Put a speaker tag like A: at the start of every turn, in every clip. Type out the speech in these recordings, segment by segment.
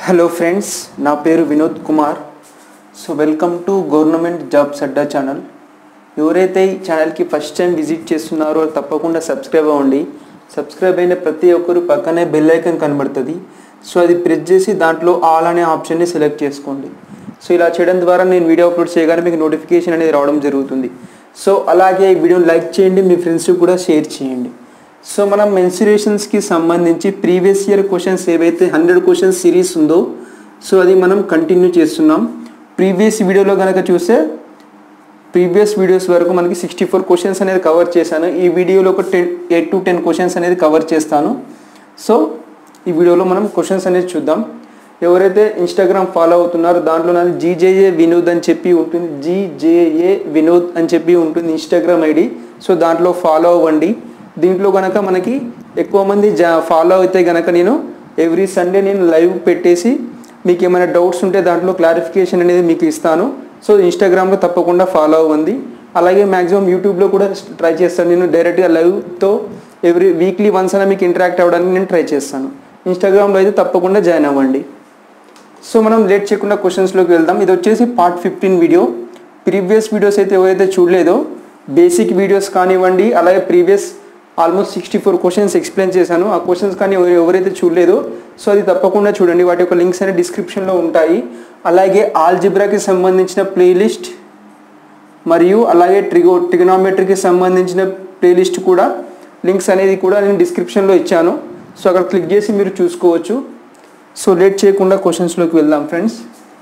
A: Hello friends నా పేరు Vinod Kumar so welcome to government jobs అడ్డా ఛానల్ ఎవరైతే ఈ ఛానల్కి ఫస్ట్ టైం విజిట్ చేస్తున్నారో తప్పకుండా సబ్స్క్రైబ్ అవ్వండి సబ్స్క్రైబ్ అయిన ప్రతి ఒక్కరు పక్కనే బెల్ ఐకాన్ కనబడుతుంది సో అది ప్రెస్ చేసి దాంట్లో ఆల్ అనే ఆప్షన్ని సెలెక్ట్ చేసుకోండి సో ఇలా చేయడం ద్వారా నేను వీడియో అప్లోడ్ చేయగానే మీకు నోటిఫికేషన్ అనేది రావడం జరుగుతుంది సో అలాగే ఈ వీడియోని లైక్ చేయండి మీ ఫ్రెండ్స్కి కూడా షేర్ చేయండి సో మనం మెన్సురేషన్స్కి సంబంధించి ప్రీవియస్ ఇయర్ క్వశ్చన్స్ ఏవైతే హండ్రెడ్ క్వశ్చన్స్ సిరీస్ ఉందో సో అది మనం కంటిన్యూ చేస్తున్నాం ప్రీవియస్ వీడియోలో కనుక చూస్తే ప్రీవియస్ వీడియోస్ వరకు మనకి సిక్స్టీ ఫోర్ క్వశ్చన్స్ అనేది కవర్ చేశాను ఈ వీడియోలో ఒక ten eight to ten questions అనేది కవర్ చేస్తాను సో ఈ వీడియోలో మనం క్వశ్చన్స్ అనేది చూద్దాం ఎవరైతే ఇన్స్టాగ్రామ్ ఫాలో అవుతున్నారో దాంట్లో నాది జీజేఏ వినోద్ అని చెప్పి ఉంటుంది జీజేఏ వినోద్ అని చెప్పి ఉంటుంది ఇన్స్టాగ్రామ్ ఐడి సో దాంట్లో ఫాలో అవ్వండి దీంట్లో కనుక మనకి ఎక్కువ మంది జా ఫాలో అయితే కనుక నేను ఎవ్రీ సండే నేను లైవ్ పెట్టేసి మీకు ఏమైనా డౌట్స్ ఉంటే దాంట్లో క్లారిఫికేషన్ అనేది మీకు ఇస్తాను సో ఇన్స్టాగ్రామ్లో తప్పకుండా ఫాలో అవ్వండి అలాగే మ్యాక్సిమం యూట్యూబ్లో కూడా ట్రై చేస్తాను నేను డైరెక్ట్గా లైవ్తో ఎవ్రీ వీక్లీ వన్స్ అయినా మీకు ఇంటరాక్ట్ అవ్వడానికి నేను ట్రై చేస్తాను ఇన్స్టాగ్రామ్లో అయితే తప్పకుండా జాయిన్ అవ్వండి సో మనం లేట్ చేయకుండా క్వశ్చన్స్లోకి వెళ్దాం ఇది వచ్చేసి part fifteen video previous videos అయితే ఎవరైతే చూడలేదో బేసిక్ వీడియోస్ కానివ్వండి అలాగే previous almost sixty four questions explain చేశాను ఆ క్వశ్చన్స్ కానీ ఎవరు ఎవరైతే చూడలేదో సో అది తప్పకుండా చూడండి వాటి యొక్క లింక్స్ అనేవి డిస్క్రిప్షన్లో ఉంటాయి అలాగే ఆల్జిబ్రాకి సంబంధించిన ప్లేలిస్ట్ మరియు అలాగే ట్రిగో ట్రిగనామెట్రీకి సంబంధించిన ప్లేలిస్ట్ కూడా లింక్స్ అనేది కూడా నేను డిస్క్రిప్షన్లో ఇచ్చాను సో అక్కడ క్లిక్ చేసి మీరు చూసుకోవచ్చు సో లేట్ చేయకుండా క్వశ్చన్స్లోకి వెళ్దాం ఫ్రెండ్స్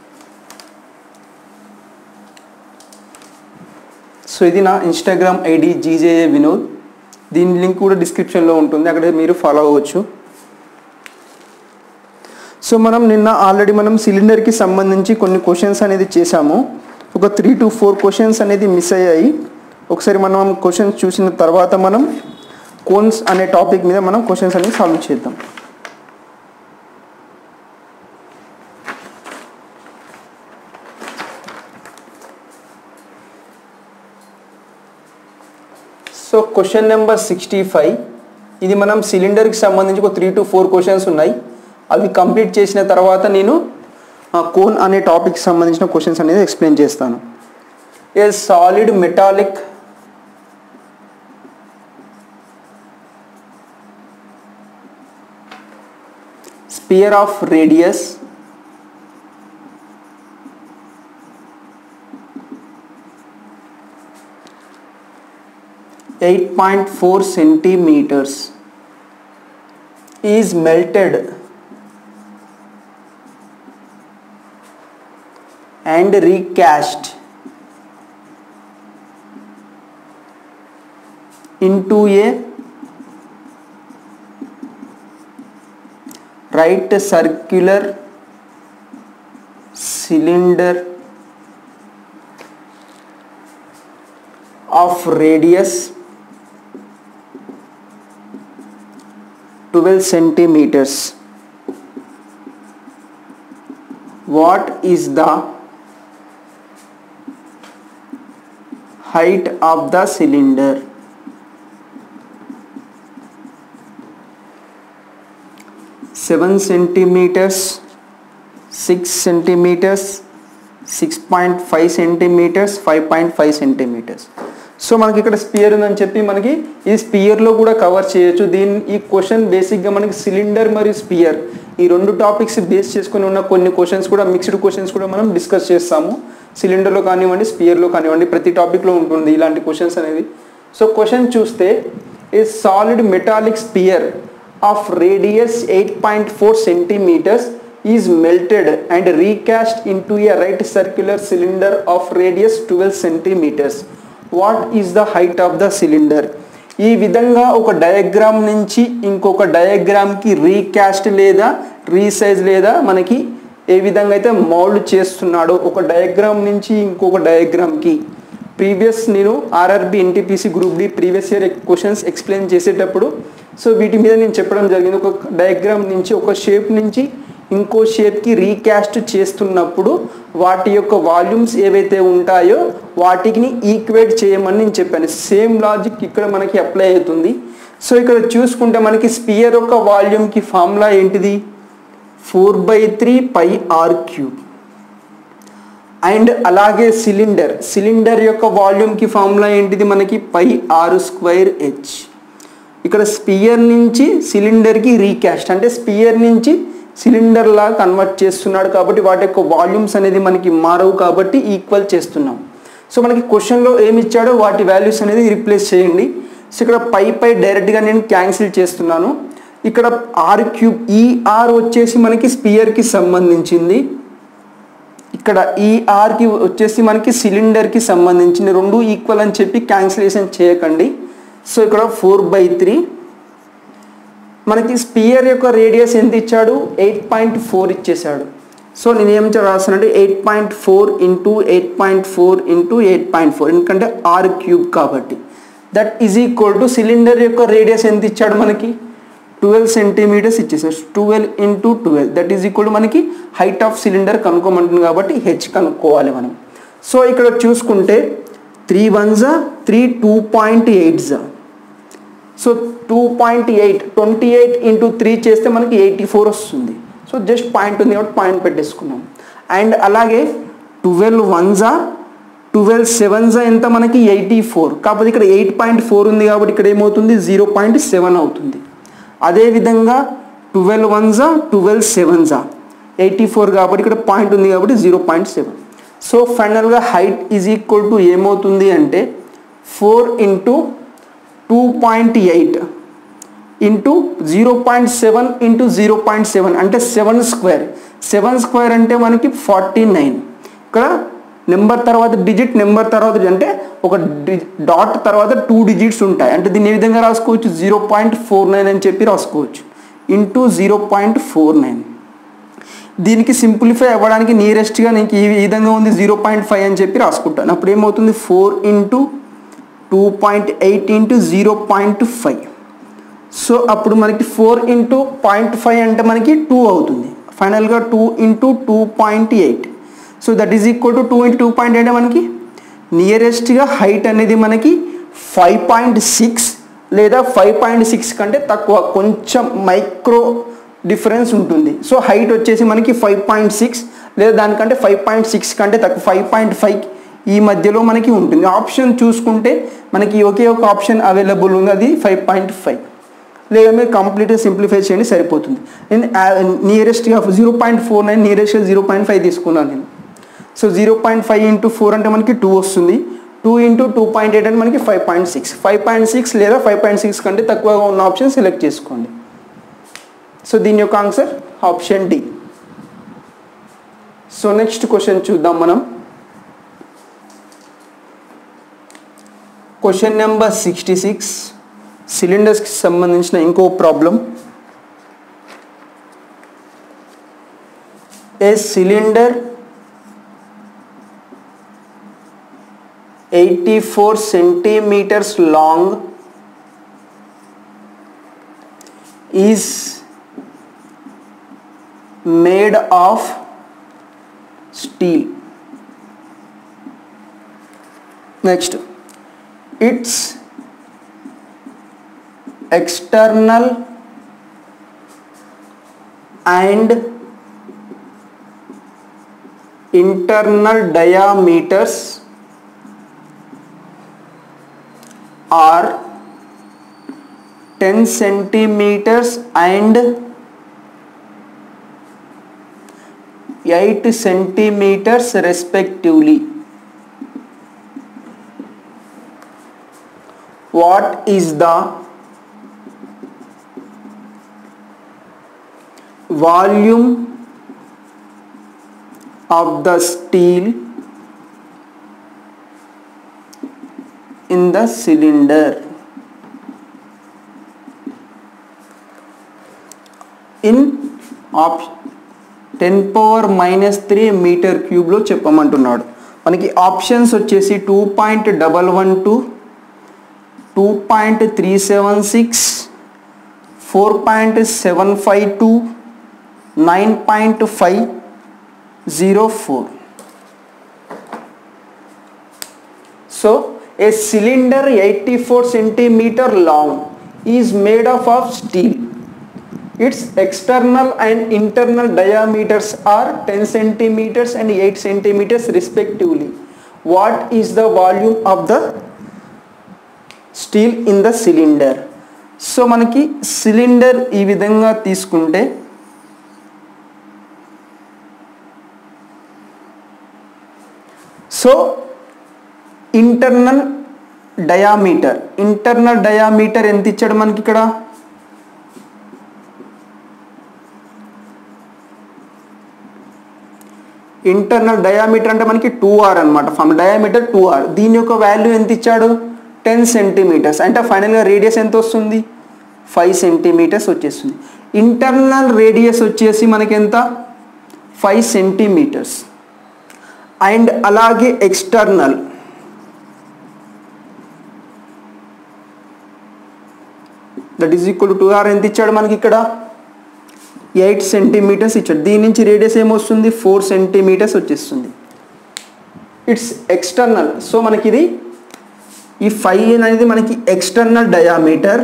A: సో ఇది నా ఇన్స్టాగ్రామ్ ఐడి జీజేఏ వినోద్ దీని లింక్ కూడా డిస్క్రిప్షన్లో ఉంటుంది అక్కడ మీరు ఫాలో అవ్వచ్చు సో మనం నిన్న ఆల్రెడీ మనం సిలిండర్కి సంబంధించి కొన్ని క్వశ్చన్స్ అనేది చేశాము ఒక త్రీ టు ఫోర్ క్వశ్చన్స్ అనేది మిస్ అయ్యాయి ఒకసారి మనం క్వశ్చన్స్ చూసిన తర్వాత మనం కోన్స్ అనే టాపిక్ మీద మనం క్వశ్చన్స్ అనేది సాల్వ్ చేద్దాం so question number sixty five ఇది మనం సిలిండర్కి సంబంధించి ఒక త్రీ టు ఫోర్ క్వశ్చన్స్ ఉన్నాయి అవి కంప్లీట్ చేసిన తర్వాత నేను కోన్ అనే టాపిక్ సంబంధించిన క్వశ్చన్స్ అనేది ఎక్స్ప్లెయిన్ చేస్తాను a solid metallic sphere of radius eight point four centimeters is melted and recast into a right circular cylinder of radius 12 centimeters what is the height of the cylinder seven centimeters six centimeters six point five centimeters five point five centimeters so మనకి ఇక్కడ spear ఉందని చెప్పి మనకి ఈ స్పియర్లో కూడా cover చేయొచ్చు దీని ఈ క్వశ్చన్ బేసిక్గా మనకి సిలిండర్ మరియు స్పియర్ ఈ రెండు టాపిక్స్ బేస్ చేసుకుని ఉన్న కొన్ని క్వశ్చన్స్ కూడా మిక్స్డ్ క్వశ్చన్స్ కూడా మనం డిస్కస్ చేస్తాము సిలిండర్లో కానివ్వండి స్పియర్లో కానివ్వండి ప్రతి టాపిక్లో ఉంటుంది ఇలాంటి క్వశ్చన్స్ అనేవి సో క్వశ్చన్ చూస్తే ఈ solid metallic sphere of radius eight point four centimeters is melted and recast into a right circular cylinder of radius twelve centimeters what is the height of the cylinder ఈ విధంగా ఒక diagram నుంచి ఇంకొక డయాగ్రామ్కి recast లేదా resize లేదా మనకి ఏ విధంగా అయితే మౌల్డ్ చేస్తున్నాడో ఒక డయాగ్రామ్ నుంచి ఇంకొక డయాగ్రామ్కి ప్రీవియస్ నేను RRB NTPC group D previous year questions explain చేసేటప్పుడు సో వీటి మీద నేను చెప్పడం జరిగింది ఒక డయాగ్రామ్ నుంచి ఒక షేప్ నుంచి ఇంకో షేప్కి రీకాస్ట్ చేస్తున్నప్పుడు వాటి యొక్క వాల్యూమ్స్ ఏవైతే ఉంటాయో వాటిని ఈక్వేట్ చేయమని నేను చెప్పాను సేమ్ లాజిక్ ఇక్కడ మనకి అప్లై అవుతుంది సో ఇక్కడ చూసుకుంటే మనకి స్పియర్ యొక్క వాల్యూమ్కి ఫార్ములా ఏంటిది four by three pi r cube and అలాగే సిలిండర్ సిలిండర్ యొక్క వాల్యూమ్కి ఫార్ములా ఏంటిది మనకి పై ఆరు స్క్వైర్ హెచ్ ఇక్కడ స్పియర్ నుంచి సిలిండర్కి రీక్యాస్ట్ అంటే స్పియర్ నుంచి సిలిండర్ లా కన్వర్ట్ చేస్తున్నాడు కాబట్టి వాటి యొక్క వాల్యూమ్స్ అనేది మనకి మారవు కాబట్టి ఈక్వల్ చేస్తున్నాం సో మనకి క్వశ్చన్లో ఏమి ఇచ్చాడో వాటి వాల్యూస్ అనేది రీప్లేస్ చేయండి సో ఇక్కడ పై పై డైరెక్ట్గా నేను క్యాన్సిల్ చేస్తున్నాను ఇక్కడ ఆర్ క్యూబ్ ఈ ఆర్ వచ్చేసి మనకి స్పియర్కి సంబంధించింది ఇక్కడ ఈ ఆర్కి వచ్చేసి మనకి సిలిండర్కి సంబంధించింది రెండు ఈక్వల్ అని చెప్పి క్యాన్సిలేషన్ చేయకండి సో ఇక్కడ ఫోర్ బై త్రీ మనకి స్పియర్ యొక్క రేడియస్ ఎంత ఇచ్చాడు ఎయిట్ పాయింట్ ఫోర్ ఇచ్చేసాడు సో నేను ఏం రాస్తానంటే eight point four into eight point four into eight point four ఎందుకంటే ఆర్ క్యూబ్ కాబట్టి that is equal to cylinder యొక్క రేడియస్ ఎంత ఇచ్చాడు మనకి ట్వెల్వ్ సెంటీమీటర్స్ ఇచ్చేసాడు twelve into twelve that is equal to మనకి హైట్ ఆఫ్ సిలిండర్ కనుక్కోమంటుంది కాబట్టి హెచ్ కనుక్కోవాలి మనం సో ఇక్కడ చూసుకుంటే త్రీ వన్ జా త్రీ టూ పాయింట్ ఎయిట్ జా so two point eight twenty eight into three చేస్తే మనకి ఎయిటీ ఫోర్ వస్తుంది సో జస్ట్ పాయింట్ ఉంది కాబట్టి పాయింట్ పెట్టేసుకున్నాం అండ్ అలాగే ట్వెల్వ్ వన్జా ట్వెల్వ్ సెవెన్జా ఎంత మనకి ఎయిటీ ఫోర్ కాకపోతే ఇక్కడ ఎయిట్ పాయింట్ ఫోర్ ఉంది కాబట్టి ఇక్కడ ఏమవుతుంది జీరో పాయింట్ సెవెన్ అవుతుంది అదేవిధంగా ట్వెల్వ్ వన్జా ట్వెల్వ్ సెవెన్జా ఎయిటీ ఫోర్ కాబట్టి ఇక్కడ పాయింట్ ఉంది కాబట్టి జీరో పాయింట్ సెవెన్ సో ఫైనల్గా హైట్ ఈజ్ ఈక్వల్ టు ఏమవుతుంది అంటే four into two point eight into zero point seven into zero point seven అంటే సెవెన్ స్క్వేర్ సెవెన్ స్క్వేర్ అంటే మనకి ఫార్టీ నైన్ ఇక్కడ నెంబర్ తర్వాత డిజిట్ నెంబర్ తర్వాత అంటే ఒక డాట్ తర్వాత టూ డిజిట్స్ ఉంటాయి అంటే దీన్ని ఏ విధంగా రాసుకోవచ్చు జీరో పాయింట్ ఫోర్ నైన్ అని చెప్పి రాసుకోవచ్చు into zero point four nine దీనికి సింప్లిఫై అవ్వడానికి నియరెస్ట్గా నీకు ఈ విధంగా ఉంది జీరో పాయింట్ ఫైవ్ అని చెప్పి రాసుకుంటాను అప్పుడు ఏమవుతుంది four into two point eight into zero point five so అప్పుడు మనకి ఫోర్ ఇంటూ పాయింట్ ఫైవ్ అంటే మనకి టూ అవుతుంది ఫైనల్గా two into two point eight so that is equal to two into two point eight మనకి నియరెస్ట్గా హైట్ అనేది మనకి ఫైవ్ పాయింట్ సిక్స్ లేదా ఫైవ్ పాయింట్ సిక్స్ కంటే తక్కువ కొంచెం మైక్రో డిఫరెన్స్ ఉంటుంది సో హైట్ వచ్చేసి మనకి ఫైవ్ పాయింట్ సిక్స్ లేదా దానికంటే ఫైవ్ పాయింట్ సిక్స్ కంటే తక్కువ ఫైవ్ పాయింట్ ఫైవ్ ఈ మధ్యలో మనకి ఉంటుంది ఆప్షన్ చూసుకుంటే మనకి ఒకే ఒక ఆప్షన్ అవైలబుల్ ఉంది అది ఫైవ్ పాయింట్ ఫైవ్ లేదా మీరు కంప్లీట్గా సింప్లిఫై చేయండి సరిపోతుంది నేను నియరెస్ట్గా జీరో పాయింట్ ఫోర్ నైన్ నియరెస్ట్గా జీరో పాయింట్ ఫైవ్ తీసుకున్నాను నేను so zero point five into four అంటే మనకి టూ వస్తుంది two into two point eight అంటే మనకి five point six five point six లేదా ఫైవ్ పాయింట్ సిక్స్ కంటే తక్కువగా ఉన్న ఆప్షన్ సెలెక్ట్ చేసుకోండి సో దీని యొక్క answer option D so next question చూద్దాం మనం క్వశ్చన్ నెంబర్ సిక్స్టీ సిక్స్ సిలిండర్స్కి సంబంధించిన ఇంకో problem a cylinder eighty four centimeters long is made of steel next its external and internal diameters are 10 centimeters and 8 centimeters respectively. What is the volume of the steel in the cylinder? In option ten power minus three meter క్యూబ్లో చెప్పమంటున్నాడు మనకి options వచ్చేసి two point double one two two point three seven six four point seven five two nine point five zero four so a cylinder eighty four centimeter long is made of of steel its external and internal diameters are ten centimeters and eight centimeters respectively what is the volume of the steel in the cylinder so మనకి cylinder ఈ విధంగా తీసుకుంటే so internal diameter internal diameter ఎంత ఇచ్చాడు మనకి ఇక్కడ internal diameter అంటే మనకి టూ ఆర్ అనమాట ఫమ్ డయామీటర్ టూ ఆర్ దీని యొక్క వాల్యూ ఎంత ఇచ్చాడు టెన్ సెంటీమీటర్స్ అంటే ఫైనల్గా రేడియస్ ఎంత వస్తుంది ఫైవ్ సెంటీమీటర్స్ వచ్చేస్తుంది ఇంటర్నల్ రేడియస్ వచ్చేసి మనకి ఎంత ఫైవ్ సెంటీమీటర్స్ అండ్ అలాగే external that is equal to r ఎంత ఇచ్చాడు మనకి ఇక్కడ ఎయిట్ సెంటీమీటర్స్ ఇచ్చాడు దీని నుంచి రేడియస్ ఏమొస్తుంది ఫోర్ సెంటీమీటర్స్ వచ్చేస్తుంది ఇట్స్ ఎక్స్టర్నల్ సో మనకి ఇది ఈ ఫైవ్ అనేది మనకి ఎక్స్టర్నల్ డయామీటర్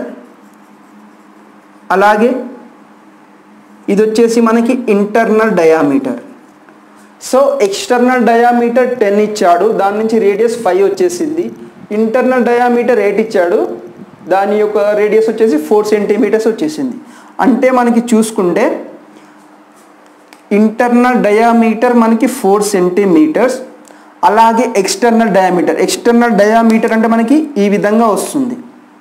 A: అలాగే ఇది వచ్చేసి మనకి internal diameter so external diameter ten ఇచ్చాడు దాని నుంచి రేడియస్ ఫైవ్ వచ్చేసింది ఇంటర్నల్ డయామీటర్ ఎయిట్ ఇచ్చాడు దాని యొక్క రేడియస్ వచ్చేసి ఫోర్ సెంటీమీటర్స్ వచ్చేసింది అంటే మనకి చూసుకుంటే ఇంటర్నల్ డయామీటర్ మనకి ఫోర్ సెంటీమీటర్స్ అలాగే ఎక్స్టర్నల్ డయామీటర్ ఎక్స్టర్నల్ డయామీటర్ అంటే మనకి ఈ విధంగా వస్తుంది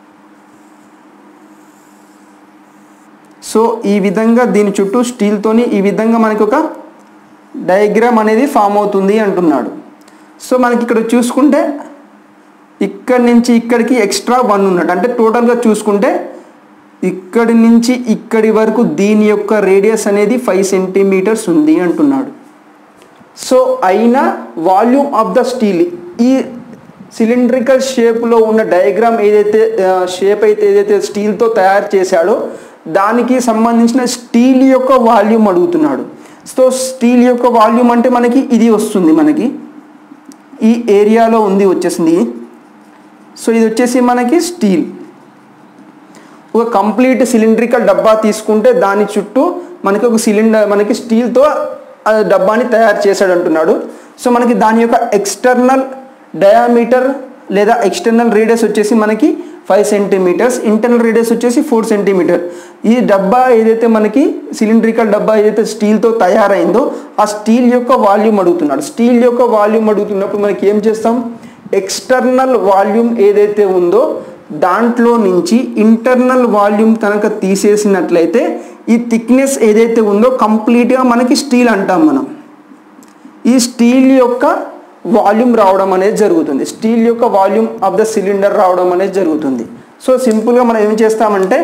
A: సో ఈ విధంగా దీని చుట్టూ స్టీల్తోని ఈ విధంగా మనకి ఒక డయాగ్రామ్ అనేది ఫామ్ అవుతుంది అంటున్నాడు సో మనకి ఇక్కడ చూసుకుంటే ఇక్కడి నుంచి ఇక్కడికి ఎక్స్ట్రా వన్ ఉన్నాడు అంటే టోటల్గా చూసుకుంటే ఇక్కడి నుంచి ఇక్కడి వరకు దీని యొక్క రేడియస్ అనేది ఫైవ్ సెంటీమీటర్స్ ఉంది అంటున్నాడు సో అయినా వాల్యూమ్ ఆఫ్ ద స్టీల్ ఈ సిలిండ్రికల్ షేప్లో ఉన్న డయాగ్రామ్ ఏదైతే షేప్ అయితే ఏదైతే స్టీల్తో తయారు చేశాడో దానికి సంబంధించిన స్టీల్ యొక్క వాల్యూమ్ అడుగుతున్నాడు సో స్టీల్ యొక్క వాల్యూమ్ అంటే మనకి ఇది వస్తుంది మనకి ఈ ఏరియాలో ఉంది వచ్చేసింది సో ఇది వచ్చేసి మనకి స్టీల్ ఒక కంప్లీట్ సిలిండ్రికల్ డబ్బా తీసుకుంటే దాని చుట్టూ మనకి ఒక సిలిండర్ మనకి స్టీల్తో ఆ డబ్బాని తయారు చేశాడు అంటున్నాడు సో మనకి దాని యొక్క ఎక్స్టర్నల్ డయామీటర్ లేదా ఎక్స్టర్నల్ రేడియస్ వచ్చేసి మనకి ఫైవ్ సెంటీమీటర్స్ ఇంటర్నల్ రేడియస్ వచ్చేసి ఫోర్ సెంటీమీటర్ ఈ డబ్బా ఏదైతే మనకి సిలిండ్రికల్ డబ్బా ఏదైతే స్టీల్తో తయారైందో ఆ స్టీల్ యొక్క వాల్యూమ్ అడుగుతున్నాడు స్టీల్ యొక్క వాల్యూమ్ అడుగుతున్నప్పుడు మనకి ఏం చేస్తాం ఎక్స్టర్నల్ వాల్యూమ్ ఏదైతే ఉందో దాంట్లో నుంచి ఇంటర్నల్ వాల్యూమ్ కనుక తీసేసినట్లయితే ఈ థిక్నెస్ ఏదైతే ఉందో కంప్లీట్గా మనకి స్టీల్ అంటాం మనం ఈ స్టీల్ యొక్క వాల్యూమ్ రావడం అనేది జరుగుతుంది స్టీల్ యొక్క వాల్యూమ్ ఆఫ్ ద సిలిండర్ రావడం అనేది జరుగుతుంది సో సింపుల్గా మనం ఏం చేస్తామంటే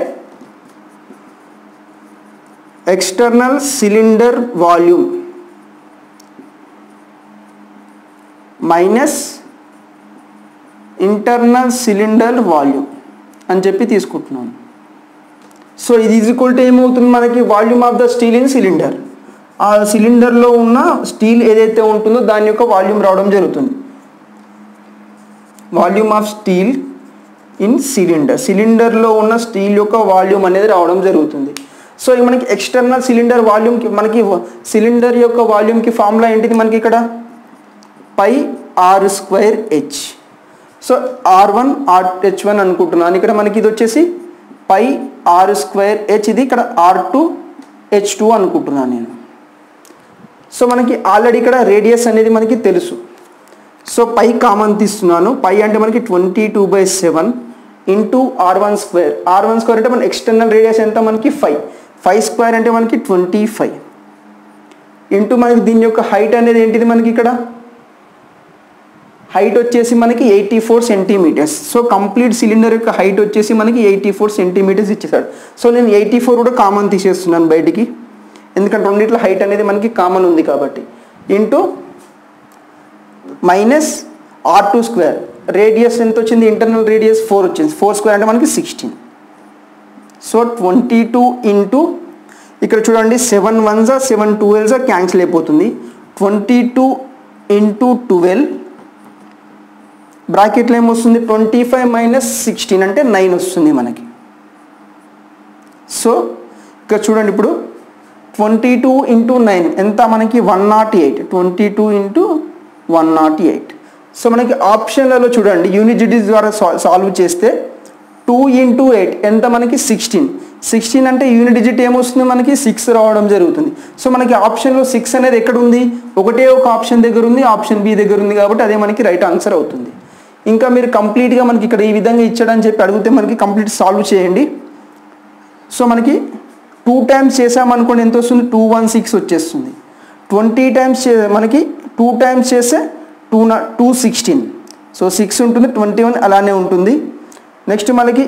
A: external cylinder volume minus internal cylinder volume అని చెప్పి తీసుకుంటున్నాను సో ఇది ఈజ్ ఈక్వల్ టు ఏమవుతుంది మనకి volume of the steel in cylinder ఆ సిలిండర్లో ఉన్న స్టీల్ ఏదైతే ఉంటుందో దాని యొక్క వాల్యూమ్ రావడం జరుగుతుంది volume of steel in cylinder సిలిండర్లో ఉన్న స్టీల్ యొక్క వాల్యూమ్ అనేది రావడం జరుగుతుంది సో ఇక మనకి ఎక్స్టర్నల్ సిలిండర్ వాల్యూమ్కి మనకి సిలిండర్ యొక్క వాల్యూమ్కి ఫార్ములా ఏంటిది మనకి ఇక్కడ pi r square H so r one r H one అనుకుంటున్నాను ఇక్కడ మనకి ఇది వచ్చేసి పై ఆర్ స్క్వేర్ హెచ్ ఇది ఇక్కడ ఆర్ టూ హెచ్ టూ అనుకుంటున్నాను నేను సో మనకి ఆల్రెడీ ఇక్కడ రేడియస్ అనేది మనకి తెలుసు సో పై కామన్ తీస్తున్నాను పై అంటే మనకి twenty two by seven into r one square r one square అంటే మన ఎక్స్టర్నల్ రేడియస్ ఎంత మనకి ఫైవ్ ఫైవ్ స్క్వేర్ అంటే మనకి ట్వంటీ ఫైవ్ ఇంటూ మనకి దీని యొక్క హైట్ అనేది ఏంటిది మనకి ఇక్కడ హైట్ వచ్చేసి మనకి eighty four centimeters so complete cylinder యొక్క హైట్ వచ్చేసి మనకి ఎయిటీ ఫోర్ సెంటీమీటర్స్ ఇచ్చేసాడు సో నేను ఎయిటీ ఫోర్ కూడా కామన్ తీసేస్తున్నాను బయటికి ఎందుకంటే రెండిట్లో హైట్ అనేది మనకి కామన్ ఉంది కాబట్టి into minus r two square radius ఎంత వచ్చింది ఇంటర్నల్ రేడియస్ ఫోర్ వచ్చింది ఫోర్ స్క్వేర్ అంటే మనకి sixteen so twenty two into ఇక్కడ చూడండి సెవెన్ వన్జా సెవెన్ ట్వెల్వ్జా క్యాన్సిల్ అయిపోతుంది ట్వంటీ టూ ఇంటూ ట్వెల్వ్ బ్రాకెట్లో ఏమొస్తుంది ట్వంటీ ఫైవ్ మైనస్ సిక్స్టీన్ అంటే నైన్ వస్తుంది మనకి సో ఇక్కడ చూడండి ఇప్పుడు ట్వంటీ టూ ఇంటూ నైన్ ఎంత మనకి one nought eight twenty two into one nought eight so మనకి ఆప్షన్లలో చూడండి యూనిజిటీస్ ద్వారా సాల్వ్ చేస్తే టూ ఇంటూ ఎయిట్ ఎంత మనకి సిక్స్టీన్ సిక్స్టీన్ అంటే యూనిట్ డిజిట్ ఏమొస్తుంది మనకి సిక్స్ రావడం జరుగుతుంది సో మనకి ఆప్షన్లో సిక్స్ అనేది ఎక్కడ ఉంది ఒకటే ఒక ఆప్షన్ దగ్గర ఉంది ఆప్షన్ బి దగ్గర ఉంది కాబట్టి అదే మనకి రైట్ ఆన్సర్ అవుతుంది ఇంకా మీరు కంప్లీట్గా మనకి ఇక్కడ ఈ విధంగా ఇచ్చాడని చెప్పి అడిగితే మనకి కంప్లీట్ సాల్వ్ చేయండి సో మనకి టూ టైమ్స్ చేసామనుకోండి ఎంత వస్తుంది టూ వన్ సిక్స్ వచ్చేస్తుంది ట్వంటీ టైమ్స్ చే మనకి టూ టైమ్స్ చేస్తే టూ నా టూ సిక్స్టీన్ సో సిక్స్ ఉంటుంది ట్వంటీ వన్ అలానే ఉంటుంది నెక్స్ట్ మనకి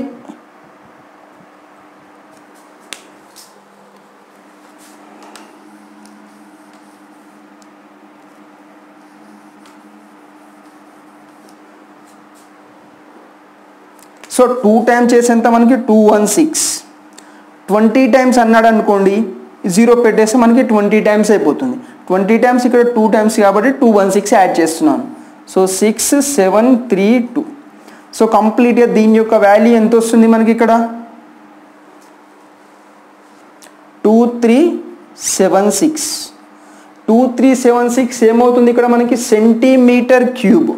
A: సో టూ టైమ్స్ చేసేంత మనకి two one six twenty times అన్నాడు అనుకోండి జీరో పెట్టేస్తే మనకి ట్వంటీ టైమ్స్ అయిపోతుంది ట్వంటీ టైమ్స్ ఇక్కడ టూ టైమ్స్ కాబట్టి టూ వన్ సిక్స్ యాడ్ చేస్తున్నాను so six seven three two so కంప్లీట్గా దీని యొక్క వాల్యూ ఎంత వస్తుంది మనకి ఇక్కడ two three seven six two three seven six ఏమవుతుంది ఇక్కడ మనకి సెంటీమీటర్ క్యూబ్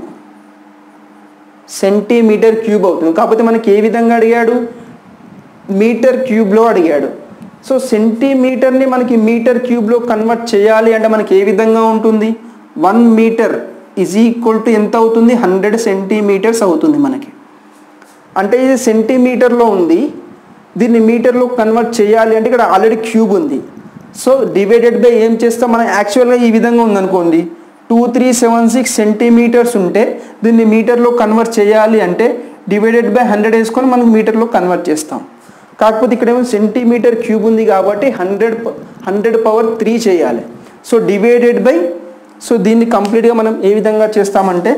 A: సెంటీమీటర్ క్యూబ్ అవుతుంది కాకపోతే మనకి ఏ విధంగా అడిగాడు మీటర్ క్యూబ్లో అడిగాడు సో సెంటీమీటర్ని మనకి మీటర్ క్యూబ్లో కన్వర్ట్ చేయాలి అంటే మనకి ఏ విధంగా ఉంటుంది one meter is equal to ఎంత అవుతుంది హండ్రెడ్ సెంటీమీటర్స్ అవుతుంది మనకి అంటే ఇది సెంటీమీటర్లో ఉంది దీన్ని మీటర్లో కన్వర్ట్ చేయాలి అంటే ఇక్కడ ఆల్రెడీ క్యూబ్ ఉంది సో డివైడెడ్ బై ఏం చేస్తాం మనం యాక్చువల్గా ఈ విధంగా ఉందనుకోండి two three seven six centimeters ఉంటే దీన్ని మీటర్లో కన్వర్ట్ చేయాలి అంటే డివైడెడ్ బై హండ్రెడ్ వేసుకొని మనం మీటర్లో కన్వర్ట్ చేస్తాం కాకపోతే ఇక్కడ ఏమో సెంటీమీటర్ క్యూబ్ ఉంది కాబట్టి హండ్రెడ్ హండ్రెడ్ పవర్ త్రీ చేయాలి సో డివైడెడ్ బై సో దీన్ని కంప్లీట్గా మనం ఏ విధంగా చేస్తామంటే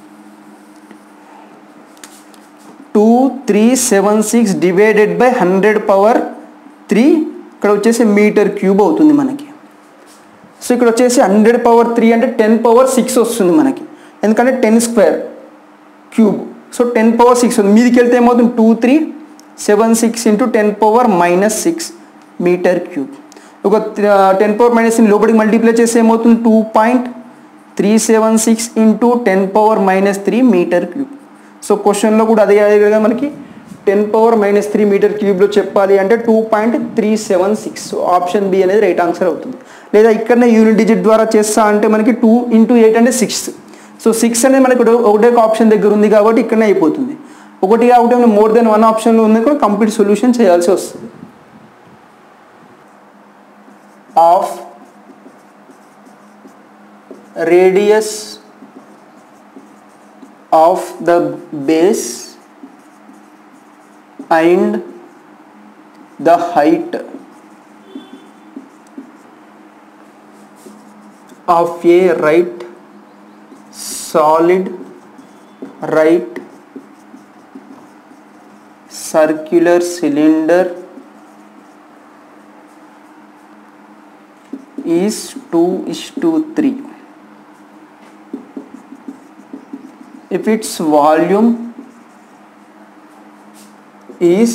A: two three seven six divided by hundred power three ఇక్కడ వచ్చేసి మీటర్ క్యూబ్ అవుతుంది మనకి సో ఇక్కడ వచ్చేసి హండ్రెడ్ పవర్ త్రీ అంటే టెన్ పవర్ సిక్స్ వస్తుంది మనకి ఎందుకంటే ten square cube so ten power six ఉంది మీదికి వెళ్తే ఏమవుతుంది two three seven six into ten power minus six meter cube ఒక టెన్ పవర్ మైనస్ లోపలికి మల్టిప్లై చేస్తే ఏమవుతుంది two point three seven six into ten power minus three meter cube so క్వశ్చన్లో కూడా అదే అదే మనకి ten power minus three meter క్యూబ్లో చెప్పాలి అంటే two point three seven six so option B అనేది రైట్ ఆన్సర్ అవుతుంది లేదా ఇక్కడనే యూనిట్ డిజిట్ ద్వారా చేస్తా అంటే మనకి టూ ఇంటూ ఎయిట్ అంటే సిక్స్ సో సిక్స్ అనేది మనకి ఒకటే ఒక ఆప్షన్ దగ్గర ఉంది కాబట్టి ఇక్కడనే అయిపోతుంది ఒకటి కాబట్టి మోర్ దెన్ వన్ ఆప్షన్లో ఉంది కూడా కంప్లీట్ సొల్యూషన్ చేయాల్సి వస్తుంది of radius of the base and the height of a right solid right circular cylinder is 2 is to 3 if its volume is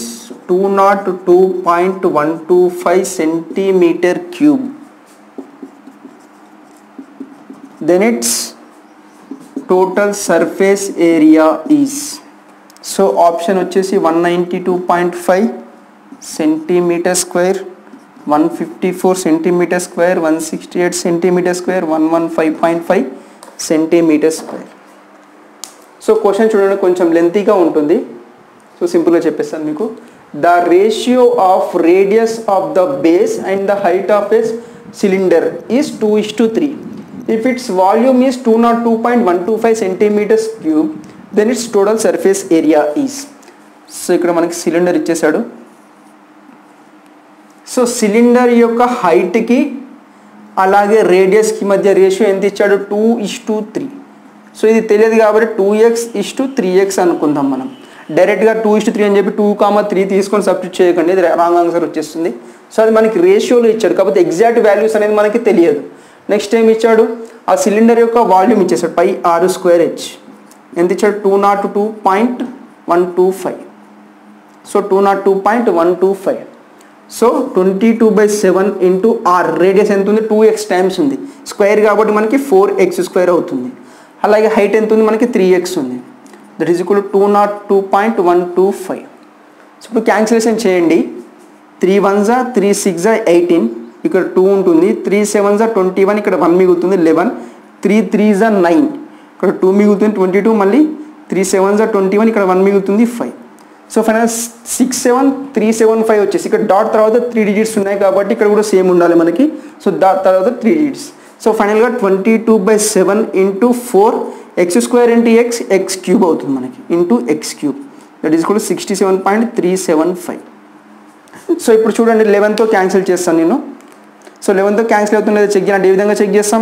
A: 202.125 centimeter cube then its total surface area is so option వచ్చేసి one ninety two point five centimetre square one fifty four centimetre square one sixty eight centimetre square one one five point five centimetre square so question చూడండి కొంచెం లెంతీగా ఉంటుంది so సింపుల్గా చెప్పేస్తాను మీకు the ratio of radius of the base and the height of S cylinder is two is to three if its volume is 202.125 centimeters cube then its total surface area is so ఇక్కడ మనకి cylinder ఇచ్చేసాడు so cylinder యొక్క హైట్కి అలాగే రేడియస్కి మధ్య ratio ఎంత ఇచ్చాడు two is to three so ఇది తెలియదు కాబట్టి two X is to three X అనుకుందాం మనం డైరెక్ట్గా టూ ఇస్ టు త్రీ అని చెప్పి టూ కామా త్రీ తీసుకొని సబ్స్టిట్యూట్ చేయకండి ఇది రాంగ్ ఆన్సర్ వచ్చేస్తుంది సో అది మనకి రేషియోలో ఇచ్చాడు కాకపోతే ఎగ్జాక్ట్ వాల్యూస్ అనేది మనకి తెలియదు నెక్స్ట్ ఏం ఇచ్చాడు ఆ సిలిండర్ యొక్క వాల్యూమ్ ఇచ్చేసాడు పై ఆరు స్క్వేర్ హెచ్ ఎంత ఇచ్చాడు two nought two point one two five so two nought two point one two five so twenty two by seven into R radius ఎంత ఉంది టూ ఎక్స్ టైమ్స్ ఉంది స్క్వేర్ కాబట్టి మనకి ఫోర్ ఎక్స్ స్క్వేర్ అవుతుంది అలాగే height ఎంత ఉంది మనకి త్రీ ఎక్స్ ఉంది that is equal to nought two point one two five so ఇప్పుడు క్యాన్సిలేషన్ చేయండి త్రీ వన్ జా త్రీ సిక్స్ జా ఎయిటీన్ ఇక్కడ టూ ఉంటుంది త్రీ సెవెన్ జా ట్వంటీ వన్ ఇక్కడ వన్ మిగులుతుంది లెవెన్ త్రీ త్రీ జా నైన్ ఇక్కడ టూ మిగులుతుంది ట్వంటీ టూ మళ్ళీ త్రీ సెవెన్ జా ట్వంటీ వన్ ఇక్కడ వన్ మిగులుతుంది five so final six seven three seven five వచ్చేసి ఇక్కడ డాట్ తర్వాత త్రీ డిజిట్స్ ఉన్నాయి కాబట్టి ఇక్కడ కూడా సేమ్ ఉండాలి మనకి సో డాట్ తర్వాత త్రీ డిజిట్స్ సో ఫైనల్గా twenty two by seven into four X square into X X cube అవుతుంది మనకి into X cube that is కూడా sixty seven point three seven five so ఇప్పుడు చూడండి లెవెన్తో క్యాన్సిల్ చేస్తాను నేను సో లెవెన్తో క్యాన్సిల్ అవుతుంది లేదా చెక్ చేయాలంటే ఏ విధంగా చెక్ చేస్తాం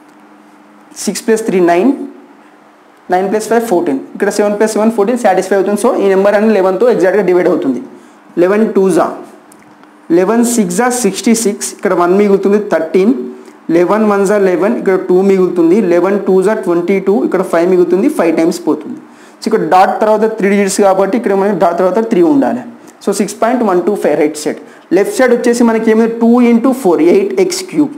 A: six plus three nine nine plus five fourteen ఇక్కడ seven plus seven fourteen satisfy అవుతుంది సో ఈ నెంబర్ అనేది లెవెన్తో ఎగ్జాక్ట్గా డివైడ్ అవుతుంది లెవెన్ టూ జా లెవెన్ సిక్స్ జా సిక్స్టీ సిక్స్ ఇక్కడ వన్ మిగులుతుంది థర్టీన్ లెవెన్ వన్ జా లెవెన్ ఇక్కడ టూ మిగులుతుంది లెవెన్ టూ జా ట్వంటీ టూ ఇక్కడ ఫైవ్ మిగులుతుంది ఫైవ్ టైమ్స్ పోతుంది సో ఇక్కడ డాట్ తర్వాత త్రీ డిజిట్స్ కాబట్టి ఇక్కడ మనకి డాట్ తర్వాత త్రీ ఉండాలి so six point one two five right side left side వచ్చేసి మనకి ఏమైంది two into four eight X cube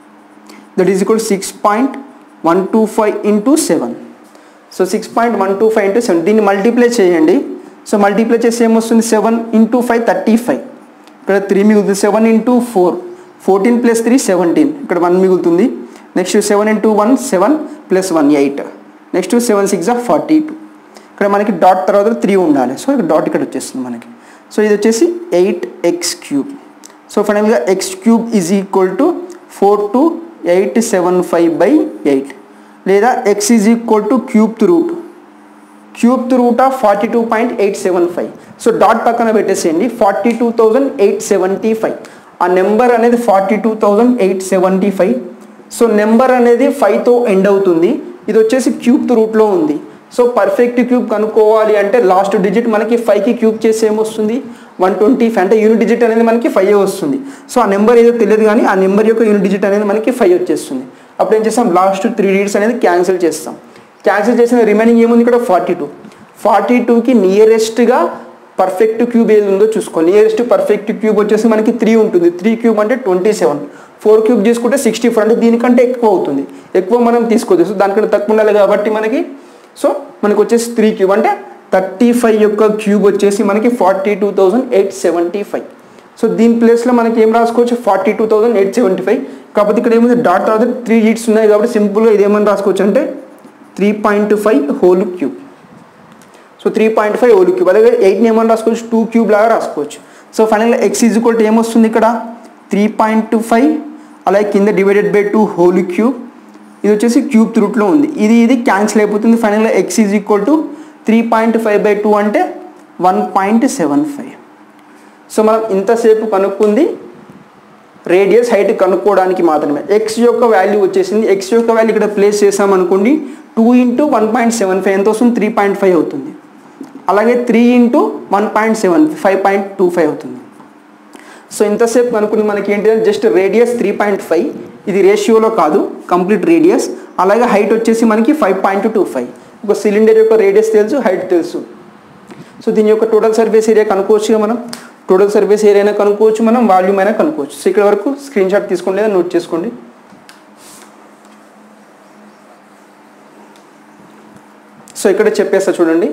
A: that is equal six point one two five into seven so six point one two five into seven దీన్ని multiply చేయండి so multiply చేసి ఏమొస్తుంది seven into five thirty five ఇక్కడ three మిగులుతుంది seven into four fourteen plus three seventeen ఇక్కడ one మిగులుతుంది next seven into one seven plus one eight next seven six forty two ఇక్కడ మనకి డాట్ తర్వాత త్రీ ఉండాలి సో ఇక్కడ డాట్ ఇక్కడ వచ్చేస్తుంది మనకి సో ఇది వచ్చేసి ఎయిట్ ఎక్స్ క్యూబ్ సో ఫైనల్గా X cube is equal to four two eight seven five by eight లేదా X is equal to cube root cube root of forty two point eight seven five so dot పక్కన పెట్టేసేయండి forty two thousand eight seventy five ఆ number అనేది forty two thousand eight seventy five so number అనేది ఫైవ్తో end అవుతుంది ఇది వచ్చేసి cube రూట్లో ఉంది సో పర్ఫెక్ట్ క్యూబ్ కనుక్కోవాలి అంటే లాస్ట్ డిజిట్ మనకి ఫైవ్కి క్యూబ్ చేసి ఏమొస్తుంది వన్ ట్వంటీ ఫైవ్ అంటే యూనిట్ డిజిట్ అనేది మనకి ఫైవ్ వస్తుంది సో ఆ నెంబర్ ఏదో తెలియదు కానీ ఆ నెంబర్ యొక్క యూనిట్ డిజిట్ అనేది మనకి ఫైవ్ వచ్చేస్తుంది అప్పుడు ఏం చేస్తాం లాస్ట్ త్రీ డిజిట్స్ అనేది క్యాన్సిల్ చేస్తాం క్యాన్సిల్ చేసిన రిమైనింగ్ ఏముంది ఇక్కడ ఫార్టీ టూ ఫార్టీ టూకి నియరెస్ట్గా పర్ఫెక్ట్ క్యూబ్ ఏది ఉందో చూసుకో నియరెస్ట్ పర్ఫెక్ట్ క్యూబ్ వచ్చేసి మనకి త్రీ ఉంటుంది త్రీ క్యూబ్ అంటే ట్వంటీ సెవెన్ ఫోర్ క్యూబ్ చేసుకుంటే సిక్స్టీ ఫోర్ అంటే దీనికంటే ఎక్కువ అవుతుంది ఎక్కువ మనం తీసుకోవచ్చు సో దానికంటే తక్కువ ఉండాలి కాబట్టి మనకి సో మనకు వచ్చేసి త్రీ క్యూబ్ అంటే థర్టీ ఫైవ్ యొక్క క్యూబ్ వచ్చేసి మనకి forty two thousand eight seventy five so దీని ప్లేస్లో మనకి ఏం రాసుకోవచ్చు forty two thousand eight seventy five కాకపోతే ఇక్కడ ఏముంది డాట్ తర్వాత త్రీ హీట్స్ ఉన్నాయి కాబట్టి సింపుల్గా ఇది ఏమని రాసుకోవచ్చు అంటే three point five whole cube so three point five whole cube అలాగే ఎయిట్ని ఏమని రాసుకోవచ్చు టూ క్యూబ్ లాగా రాసుకోవచ్చు సో ఫైనల్గా ఎక్స్ ఈజ్ ఈక్వల్ టు ఏమొస్తుంది ఇక్కడ త్రీ పాయింట్ ఫైవ్ అలాగే కింద divided by two whole cube ఇది వచ్చేసి క్యూబ్ రూట్లో ఉంది ఇది ఇది క్యాన్సిల్ అయిపోతుంది ఫైనల్గా X is equal to three point five by two అంటే one point seven five so మనం ఇంతసేపు కనుక్కుంది రేడియస్ హైట్ కనుక్కోవడానికి మాత్రమే ఎక్స్ యొక్క వాల్యూ వచ్చేసింది ఎక్స్ యొక్క వాల్యూ ఇక్కడ ప్లేస్ చేసామనుకోండి two into one point seven five ఎంత వస్తుంది త్రీ పాయింట్ ఫైవ్ అవుతుంది అలాగే three into one point seven five point two five అవుతుంది సో ఇంతసేపు కనుక్కుని మనకి ఏంటంటే just radius three point five ఇది రేషియోలో కాదు కంప్లీట్ రేడియస్ అలాగే హైట్ వచ్చేసి మనకి ఫైవ్ పాయింట్ టూ ఫైవ్ ఒక సిలిండర్ యొక్క రేడియస్ తెలుసు హైట్ తెలుసు సో దీని యొక్క టోటల్ సర్ఫేస్ ఏరియా కనుక్కోవచ్చు మనం టోటల్ సర్ఫేస్ ఏరియా అయినా కనుక్కోవచ్చు మనం వాల్యూమ్ అయినా కనుక్కోవచ్చు సో ఇక్కడ వరకు స్క్రీన్ షాట్ తీసుకోండి లేదా నోట్ చేసుకోండి సో ఇక్కడ చెప్పేస్తా చూడండి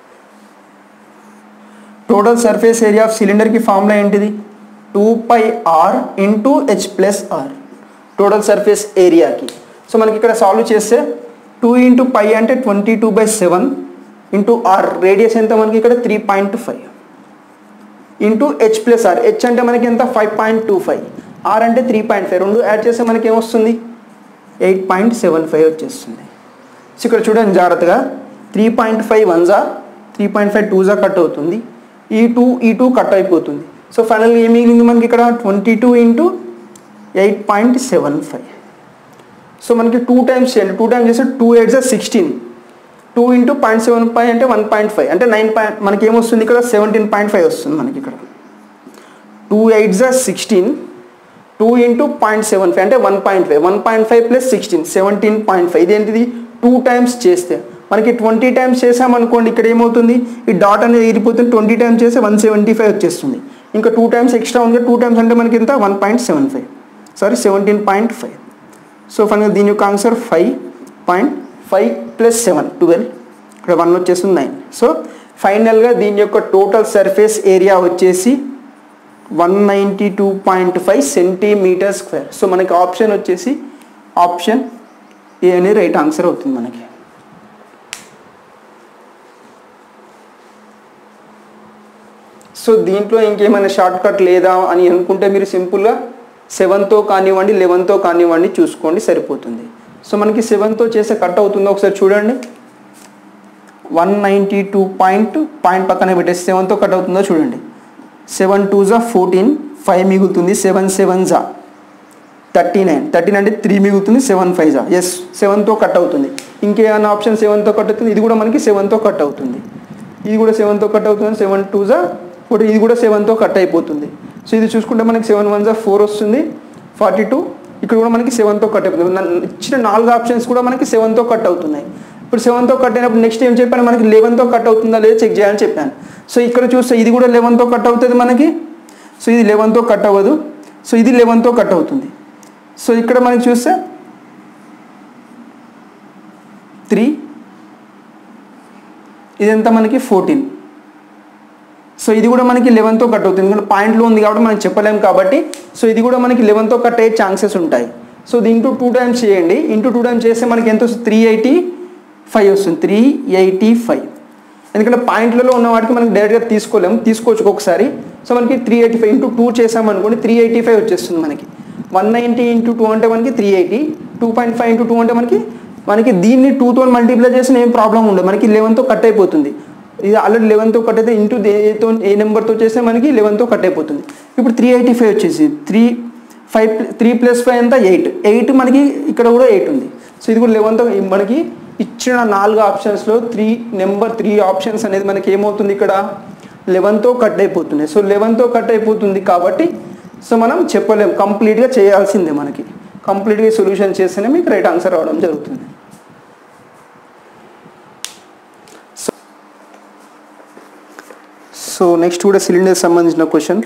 A: టోటల్ సర్ఫేస్ ఏరియా ఆఫ్ సిలిండర్కి ఫార్ములా ఏంటిది two pi are into H plus R total surface ఏరియాకి సో మనకి ఇక్కడ సాల్వ్ చేస్తే టూ ఇంటూ పై అంటే twenty two by seven into R radius ఎంత మనకి ఇక్కడ three point five into H plus R H అంటే మనకి ఎంత five point two five R అంటే త్రీ పాయింట్ ఫైవ్ రెండు యాడ్ చేస్తే మనకి ఏమొస్తుంది ఎయిట్ పాయింట్ సెవెన్ ఫైవ్ వచ్చేస్తుంది సో ఇక్కడ చూడండి జాగ్రత్తగా త్రీ పాయింట్ ఫైవ్ వన్ జా త్రీ పాయింట్ ఫైవ్ టూ జా కట్ అవుతుంది ఈ టూ ఈ టూ కట్ అయిపోతుంది సో ఫైనల్గా ఏం మిగిలింది మనకి ఇక్కడ twenty two into eight point seven five so మనకి టూ టైమ్స్ చేయండి టూ టైమ్స్ చేస్తే టూ ఎయిట్ జా sixteen two into point seven five అంటే వన్ పాయింట్ ఫైవ్ అంటే నైన్ పాయింట్ మనకి ఏమొస్తుంది ఇక్కడ సెవెంటీన్ పాయింట్ ఫైవ్ వస్తుంది మనకి ఇక్కడ టూ ఎయిట్ జా sixteen two into point seven five అంటే one point five one point five plus sixteen seventeen point five ఇదేంటిది టూ టైమ్స్ చేస్తే మనకి ట్వంటీ టైమ్స్ చేసామనుకోండి ఇక్కడ ఏమవుతుంది ఈ డాట్ అనేది ఎగిరిపోతుంది ట్వంటీ టైమ్స్ చేస్తే వన్ సెవెంటీ ఫైవ్ వచ్చేస్తుంది ఇంకా టూ టైమ్స్ ఎక్స్ట్రా ఉంది టూ టైమ్స్ అంటే మనకి ఎంత one point seven five sorry seventeen point five so final దీని యొక్క answer five point five plus seven twelve ఇక్కడ వన్ వచ్చేసి నైన్ సో ఫైనల్గా దీని యొక్క టోటల్ సర్ఫేస్ ఏరియా వచ్చేసి one ninety two point five centimetre square so మనకి option వచ్చేసి ఆప్షన్ ఏ అనేది రైట్ ఆన్సర్ అవుతుంది మనకి సో దీంట్లో ఇంకేమైనా షార్ట్ కట్ లేదా అని అనుకుంటే మీరు సింపుల్గా సెవెన్తో కానివ్వండి లెవెన్తో కానివ్వండి చూసుకోండి సరిపోతుంది సో మనకి సెవెన్తో చేసే కట్ అవుతుందో ఒకసారి చూడండి one ninety two point point పక్కన పెట్టేసి సెవెన్తో కట్ అవుతుందో చూడండి సెవెన్ టూ జా ఫోర్టీన్ ఫైవ్ మిగులుతుంది సెవెన్ సెవెన్ జా థర్టీ నైన్ థర్టీన్ అంటే త్రీ మిగులుతుంది సెవెన్ ఫైవ్ జా ఎస్ సెవెన్తో కట్ అవుతుంది ఇంకేమైనా ఆప్షన్ సెవెన్తో కట్ అవుతుంది ఇది కూడా మనకి సెవెన్తో కట్ అవుతుంది ఇది కూడా సెవెన్తో కట్ అవుతుంది సెవెన్ టూ జా ఫోర్టీ ఇది కూడా సెవెన్తో కట్ అయిపోతుంది సో ఇది చూసుకుంటే మనకి సెవెన్ వన్ జా ఫోర్ వస్తుంది ఫార్టీ టూ ఇక్కడ కూడా మనకి సెవెన్తో కట్ అయిపోతుంది నన్ను ఇచ్చిన నాలుగు ఆప్షన్స్ కూడా మనకి సెవెన్తో కట్ అవుతున్నాయి ఇప్పుడు సెవెన్తో కట్ అయినప్పుడు నెక్స్ట్ ఏం చెప్పాను మనకి లెవెన్తో కట్ అవుతుందా లేదా చెక్ చేయాలని చెప్పాను సో ఇక్కడ చూస్తే ఇది కూడా లెవెన్తో కట్ అవుతుంది మనకి సో ఇది లెవెన్తో కట్ అవ్వదు సో ఇది లెవెన్తో కట్ అవుతుంది సో ఇక్కడ మనకి చూస్తే త్రీ ఇదంతా మనకి ఫోర్టీన్ సో ఇది కూడా మనకి లెవెన్తో కట్ అవుతుంది ఎందుకంటే పాయింట్లో ఉంది కాబట్టి మనం చెప్పలేం కాబట్టి సో ఇది కూడా మనకి లెవెన్తో కట్ అయ్యే ఛాన్సెస్ ఉంటాయి సో ఇది ఇంటూ టూ టైమ్స్ చేయండి ఇంటూ టూ టైమ్స్ చేస్తే మనకి ఎంత వస్తుంది త్రీ ఎయిటీ ఫైవ్ వస్తుంది త్రీ ఎయిటీ ఫైవ్ ఎందుకంటే పాయింట్లలో ఉన్న వాటికి మనకి డైరెక్ట్గా తీసుకోలేము తీసుకోవచ్చు ఒకసారి సో మనకి three eighty five into two చేసామనుకోండి త్రీ ఎయిటీ ఫైవ్ వచ్చేస్తుంది మనకి వన్ నైంటీ ఇంటూ టూ అంటే మనకి three eighty two point five into two అంటే మనకి మనకి దీన్ని టూతో మల్టిప్లై చేసిన ఏం ప్రాబ్లం ఉండదు మనకి లెవెన్తో కట్ అయిపోతుంది ఇది ఆల్రెడీ లెవెన్తో కట్ అయితే ఇంటూ ఏతో ఏ నెంబర్తో చేస్తే మనకి లెవెన్తో కట్ అయిపోతుంది ఇప్పుడు త్రీ ఎయిటీ ఫైవ్ వచ్చేసి three five three plus five అంతా ఎయిట్ ఎయిట్ మనకి ఇక్కడ కూడా ఎయిట్ ఉంది సో ఇది కూడా లెవెన్తో మనకి ఇచ్చిన నాలుగు ఆప్షన్స్లో త్రీ నెంబర్ త్రీ ఆప్షన్స్ అనేది మనకి ఏమవుతుంది ఇక్కడ లెవెన్తో కట్ అయిపోతుంది సో లెవెన్తో కట్ అయిపోతుంది కాబట్టి సో మనం చెప్పలేం కంప్లీట్గా చేయాల్సిందే మనకి కంప్లీట్గా సొల్యూషన్ చేస్తేనే మీకు రైట్ ఆన్సర్ రావడం జరుగుతుంది సో నెక్స్ట్ కూడా సిలిండర్ సంబంధించిన question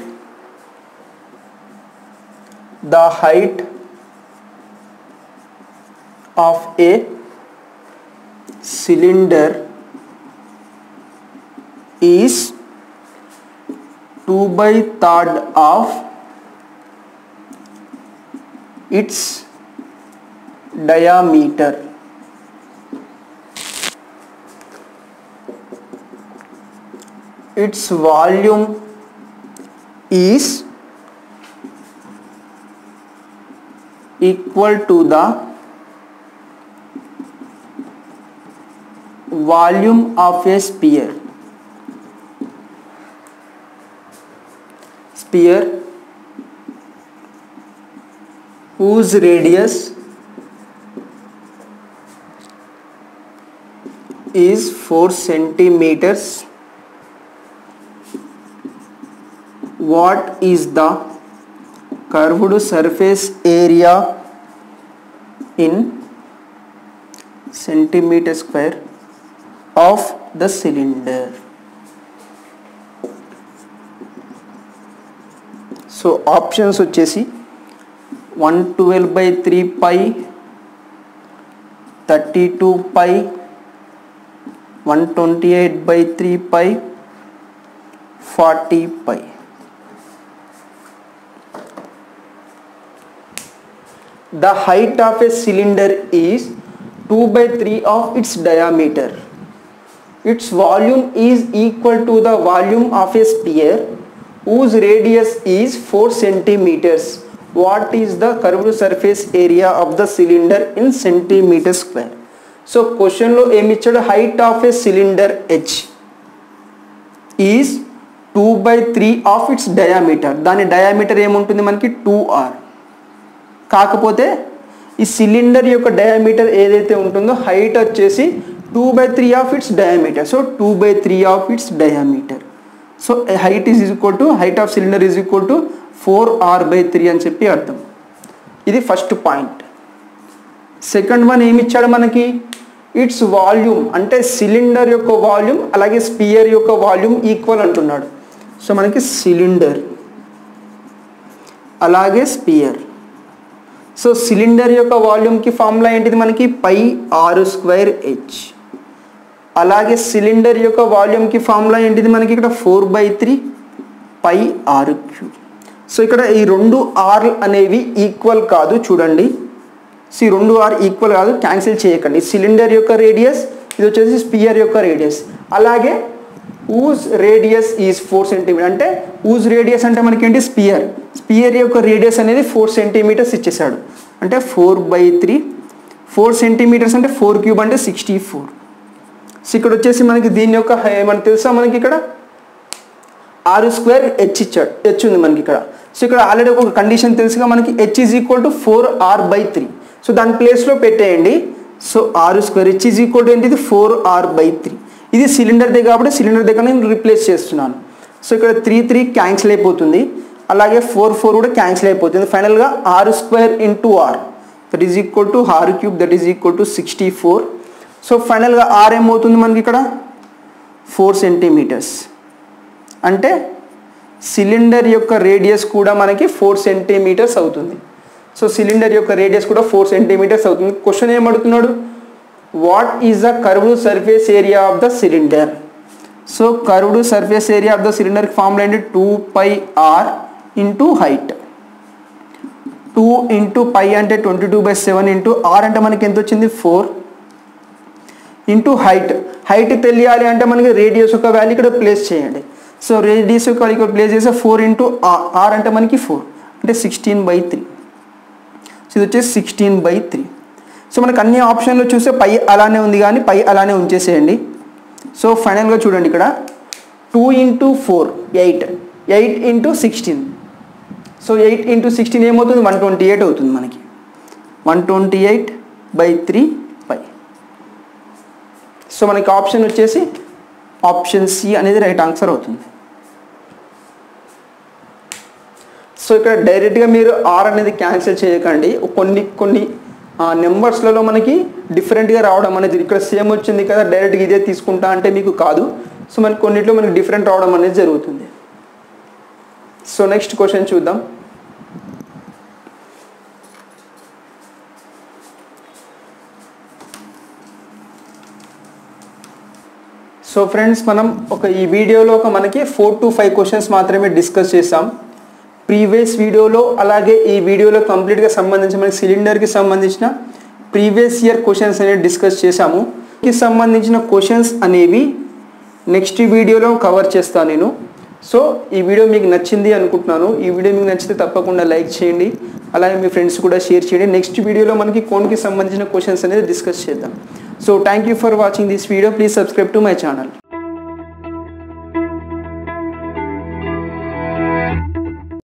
A: the height of a cylinder is 2 by third of its diameter its volume is equal to the volume of a sphere sphere whose radius is 4 centimeters what is the curved surface area in centimeter square of the cylinder so options వచ్చేసి one twelve by three pi thirty two pi one twenty eight by three pi forty pi the height of a cylinder is 2 by 3 of its diameter its volume is equal to the volume of a sphere whose radius is 4 centimeters what is the curved surface area of the cylinder in centimeter square so క్వశ్చన్లో ఏమి ఇచ్చాడు height of a cylinder H is two by three of its diameter దాని diameter ఏముంటుంది మనకి two are కాకపోతే ఈ cylinder యొక్క diameter ఏదైతే ఉంటుందో హైట్ వచ్చేసి two by three of its diameter so two by three of its diameter so height is equal to height of cylinder is equal to four are by three అని చెప్పి అర్థం ఇది first point second one ఏమి ఇచ్చాడు మనకి its volume అంటే cylinder యొక్క volume అలాగే స్పియర్ యొక్క వాల్యూమ్ ఈక్వల్ అంటున్నాడు సో మనకి సిలిండర్ అలాగే స్పియర్ సో సిలిండర్ యొక్క వాల్యూమ్కి ఫార్ములా ఏంటిది మనకి పై ఆరు స్క్వేర్ హెచ్ అలాగే సిలిండర్ యొక్క వాల్యూమ్కి ఫార్ములా ఏంటిది మనకి ఇక్కడ ఫోర్ బై త్రీ పై ఆరు క్యూబ్ సో ఇక్కడ ఈ రెండు ఆర్ అనేవి ఈక్వల్ కాదు చూడండి సో ఈ రెండు ఆర్ ఈక్వల్ కాదు క్యాన్సిల్ చేయకండి సిలిండర్ యొక్క రేడియస్ ఇది వచ్చేసి స్పియర్ యొక్క రేడియస్ అలాగే whose radius is four centimetre అంటే ఊజ్ రేడియస్ అంటే మనకి ఏంటి స్పియర్ స్పియర్ యొక్క రేడియస్ అనేది ఫోర్ సెంటీమీటర్స్ ఇచ్చేసాడు అంటే four by three four centimetres అంటే ఫోర్ క్యూబ్ అంటే సిక్స్టీ ఫోర్ సో ఇక్కడ వచ్చేసి మనకి దీని యొక్క మనకు తెలుసా మనకి ఇక్కడ ఆరు స్క్వేర్ హెచ్ ఇచ్చాడు హెచ్ ఉంది మనకి ఇక్కడ సో ఇక్కడ ఆల్రెడీ ఒక కండిషన్ తెలుసుగా మనకి h is equal to four are by three so దాని ప్లేస్లో పెట్టేయండి సో ఆరు square h is equal to ఏంటిది ఫోర్ ఆర్ బై త్రీ ఇది సిలిండర్దే కాబట్టి సిలిండర్ దగ్గర నేను రిప్లేస్ చేస్తున్నాను సో ఇక్కడ త్రీ త్రీ క్యాన్సిల్ అయిపోతుంది అలాగే ఫోర్ ఫోర్ కూడా క్యాన్సిల్ అయిపోతుంది ఫైనల్గా ఆరు square into r that is equal to ఆరు cube that is equal to sixty four so ఫైనల్గా ఆర్ ఏమవుతుంది మనకి ఇక్కడ ఫోర్ సెంటీమీటర్స్ అంటే సిలిండర్ యొక్క రేడియస్ కూడా మనకి ఫోర్ సెంటీమీటర్స్ అవుతుంది సో సిలిండర్ యొక్క రేడియస్ కూడా ఫోర్ సెంటీమీటర్స్ అవుతుంది క్వశ్చన్ ఏమడుతున్నాడు what is the curved surface area of the cylinder so curved surface area of the cylinder formula ఏంటి two pi are into height two into pi అంటే twenty two by seven into r అంటే మనకి ఎంత వచ్చింది four into height height తెలియాలి అంటే మనకి radius యొక్క వాల్యూ ఇక్కడ ప్లేస్ చేయండి సో రేడియస్ యొక్క వాల్యూ ఇక్కడ ప్లేస్ చేస్తే ఫోర్ ఇంటూ ఆర్ అంటే మనకి ఫోర్ అంటే సిక్స్టీన్ బై త్రీ సో ఇది వచ్చేసి సిక్స్టీన్ బై త్రీ సో మనకు అన్ని ఆప్షన్లు చూస్తే పై అలానే ఉంది కానీ పై అలానే ఉంచేసేయండి సో ఫైనల్గా చూడండి ఇక్కడ two into four eight eight into sixteen so eight into sixteen ఏమవుతుంది వన్ ట్వంటీ ఎయిట్ అవుతుంది మనకి one twenty eight by three pi so మనకి ఆప్షన్ వచ్చేసి ఆప్షన్ సి అనేది రైట్ ఆన్సర్ అవుతుంది సో ఇక్కడ డైరెక్ట్గా మీరు ఆర్ అనేది క్యాన్సిల్ చేయకండి కొన్ని కొన్ని నెంబర్స్లలో మనకి డిఫరెంట్గా రావడం అనేది ఇక్కడ సేమ్ వచ్చింది కదా డైరెక్ట్గా ఇదే తీసుకుంటా అంటే మీకు కాదు సో మనకి కొన్నిట్లో మనకి డిఫరెంట్ రావడం అనేది జరుగుతుంది సో నెక్స్ట్ క్వశ్చన్ చూద్దాం సో ఫ్రెండ్స్ మనం ఒక ఈ వీడియోలో ఒక మనకి ఫోర్ టు ఫైవ్ క్వశ్చన్స్ మాత్రమే డిస్కస్ చేసాం ప్రీవియస్ వీడియోలో అలాగే ఈ వీడియోలో కంప్లీట్గా సంబంధించి మనకి సిలిండర్కి సంబంధించిన ప్రీవియస్ ఇయర్ క్వశ్చన్స్ అనేవి డిస్కస్ చేశాము కి సంబంధించిన క్వశ్చన్స్ అనేవి నెక్స్ట్ వీడియోలో కవర్ చేస్తాను నేను సో ఈ వీడియో మీకు నచ్చింది అనుకుంటున్నాను ఈ వీడియో మీకు నచ్చితే తప్పకుండా లైక్ చేయండి అలాగే మీ ఫ్రెండ్స్ కూడా షేర్ చేయండి నెక్స్ట్ వీడియోలో మనకి కోన్కి సంబంధించిన క్వశ్చన్స్ అనేది డిస్కస్ చేద్దాం so thank you for watching this video please subscribe to my channel